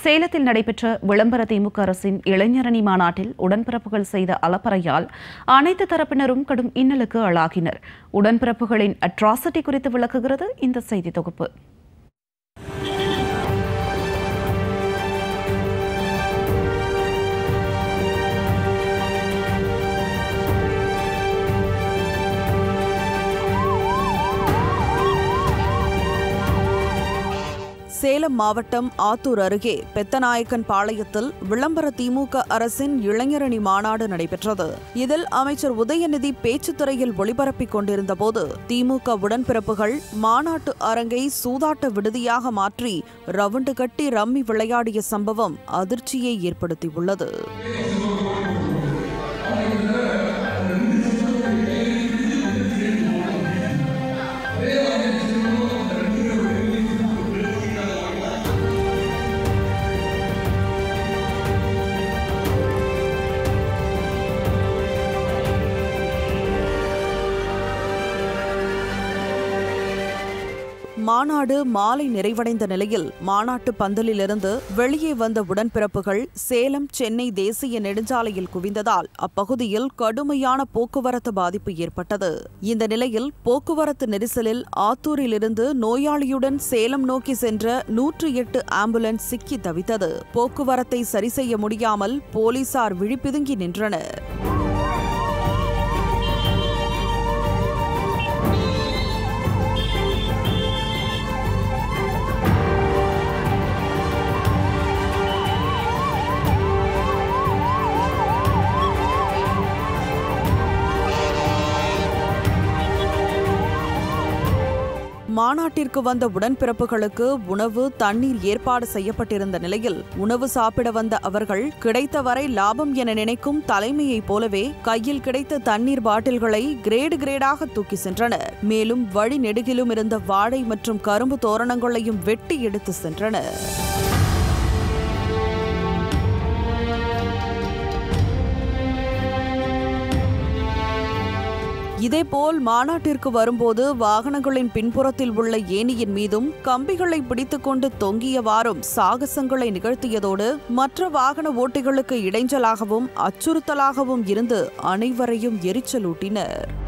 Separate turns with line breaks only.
சேலத்தில் நடைபெற்ற விளம்பர திமுக அரசின் இளைஞரணி மாநாட்டில் உடன்பிறப்புகள் செய்த அலப்பறையால் அனைத்து தரப்பினரும் கடும் இன்னலுக்கு ஆளாகினர் உடன்பிறப்புகளின் அட்ராசிட்டி குறித்து விளக்குகிறது இந்த செய்தி தொகுப்பு
சேலம் மாவட்டம் ஆத்தூர் அருகே பெத்தநாயக்கன் பாளையத்தில் விளம்பர திமுக அரசின் இளைஞரணி மாநாடு நடைபெற்றது இதில் அமைச்சர் உதயநிதி பேச்சுத்துறையில் ஒளிபரப்பிக் கொண்டிருந்தபோது திமுக உடன்பிறப்புகள் மாநாட்டு அரங்கை சூதாட்ட விடுதியாக மாற்றி ரவுண்டு கட்டி ரம்மி விளையாடிய சம்பவம் அதிர்ச்சியை ஏற்படுத்தியுள்ளது மாநாடு மாலை நிறைவடைந்த நிலையில் மாநாட்டு பந்தலிலிருந்து வெளியே வந்த உடன்பிறப்புகள் சேலம் சென்னை தேசிய நெடுஞ்சாலையில் குவிந்ததால் அப்பகுதியில் கடுமையான போக்குவரத்து பாதிப்பு ஏற்பட்டது இந்த நிலையில் போக்குவரத்து நெரிசலில் ஆத்தூரிலிருந்து நோயாளியுடன் சேலம் நோக்கி சென்ற நூற்று எட்டு ஆம்புலன்ஸ் சிக்கி தவித்தது போக்குவரத்தை சரி செய்ய முடியாமல் போலீசார் விழிப்பிதுங்கி நின்றனர் மாநாட்டிற்கு வந்த உடன்பிறப்புகளுக்கு உணவு தண்ணீர் ஏற்பாடு செய்யப்பட்டிருந்த நிலையில் உணவு சாப்பிட வந்த அவர்கள் கிடைத்தவரை லாபம் என நினைக்கும் தலைமையைப் போலவே கையில் கிடைத்த தண்ணீர் பாட்டில்களை கிரேடு கிரேடாக தூக்கி சென்றனர் மேலும் வழி நெடுகிலும் இருந்த வாழை மற்றும் கரும்பு தோரணங்களையும் வெட்டி எடுத்து சென்றனர் இதேபோல் மாநாட்டிற்கு வரும்போது வாகனங்களின் பின்புறத்தில் உள்ள ஏணியின் மீதும் கம்பிகளை பிடித்துக்கொண்டு தொங்கியவாறும் சாகசங்களை நிகழ்த்தியதோடு மற்ற வாகன ஓட்டிகளுக்கு இடைஞ்சலாகவும் அச்சுறுத்தலாகவும் இருந்து அனைவரையும் எரிச்சலூட்டினர்